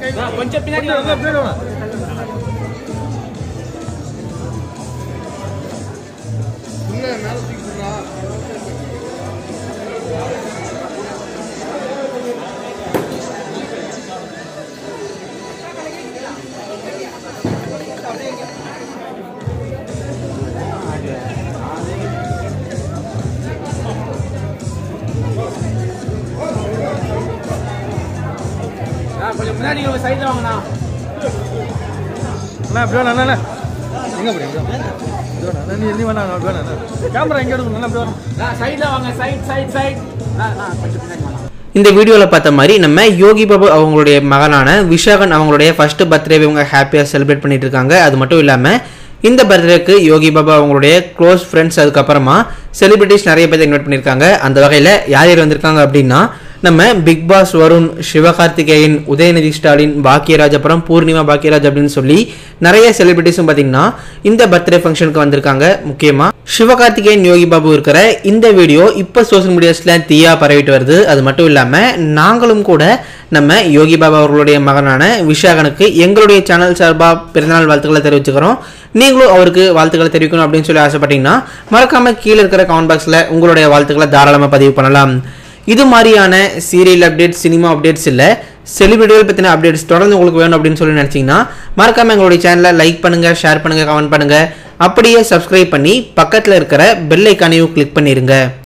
கொஞ்சம் பின்னாடி வாங்க. ஆ, கொஞ்சம் முன்னாடி ஒரு சைடுல வாங்கண்ணா அண்ணா இப்படி வேணா அண்ணா எங்க அப்படி இப்படி வேணா. இப்படி வேணா அண்ணா, நீ நீ வேணா அப்படி வேணா அண்ணா. கேமரா எங்க எடுக்கணும் அண்ணா, இப்படி வேணா சைடுல வாங்க சைட் சைட் சைட் கொஞ்சம் பின்னாடி வாங்க இந்த வீடியோவில் பார்த்த மாதிரி நம்ம யோகி பாபு அவங்களுடைய மகனான விஷாகன் அவங்களுடைய ஃபர்ஸ்ட் பர்த்டே இவங்க ஹாப்பியாக செலிப்ரேட் பண்ணிட்டு இருக்காங்க அது மட்டும் இல்லாமல் இந்த பர்த்டேக்கு யோகி பாபா அவங்களுடைய க்ளோஸ் ஃப்ரெண்ட்ஸ் அதுக்கப்புறமா செலிபிரிட்டிஸ் நிறைய பேர் இன்வைட் பண்ணியிருக்காங்க அந்த வகையில் யார் யார் வந்திருக்காங்க அப்படின்னா நம்ம பிக் பாஸ் வருண் சிவகார்த்திகேயன் உதயநிதி ஸ்டாலின் பாக்கியராஜ் அப்புறம் பூர்ணிமா பாக்கியராஜ் அப்படின்னு சொல்லி நிறைய செலிபிரிட்டிஸும் பார்த்தீங்கன்னா இந்த பர்த்டே ஃபங்க்ஷனுக்கு வந்திருக்காங்க முக்கியமாக சிவகார்த்திகேயன் யோகி பாபு இருக்கிற இந்த வீடியோ இப்போ சோஷியல் மீடியாஸில் தீயா பரவிட்டு வருது அது மட்டும் இல்லாமல் நாங்களும் கூட நம்ம யோகி பாபா அவர்களுடைய மகனான விஷாகனுக்கு எங்களுடைய சேனல் சார்பாக பிறந்தநாள் வாழ்த்துக்களை தெரிவிச்சுக்கிறோம் நீங்களும் அவருக்கு வாழ்த்துக்களை தெரிவிக்கணும் அப்படின்னு சொல்லி ஆசைப்பட்டீங்கன்னா மறக்காம கீழே இருக்கிற கமெண்ட் பாக்ஸில் உங்களுடைய வாழ்த்துக்களை தாராளமாக பதிவு பண்ணலாம் இது மாதிரியான சீரியல் அப்டேட்ஸ் சினிமா அப்டேட்ஸ் இல்லை செலிபிரிட்டிகள் பற்றின அப்டேட்ஸ் தொடர்ந்து உங்களுக்கு வேணும் அப்படின்னு சொல்லி நினச்சிங்கன்னா மறக்காம எங்களுடைய சேனலை லைக் பண்ணுங்கள் ஷேர் பண்ணுங்கள் கமெண்ட் பண்ணுங்கள் அப்படியே சப்ஸ்கிரைப் பண்ணி பக்கத்தில் இருக்கிற பெல் ஐக்கானையும் கிளிக் பண்ணிடுங்க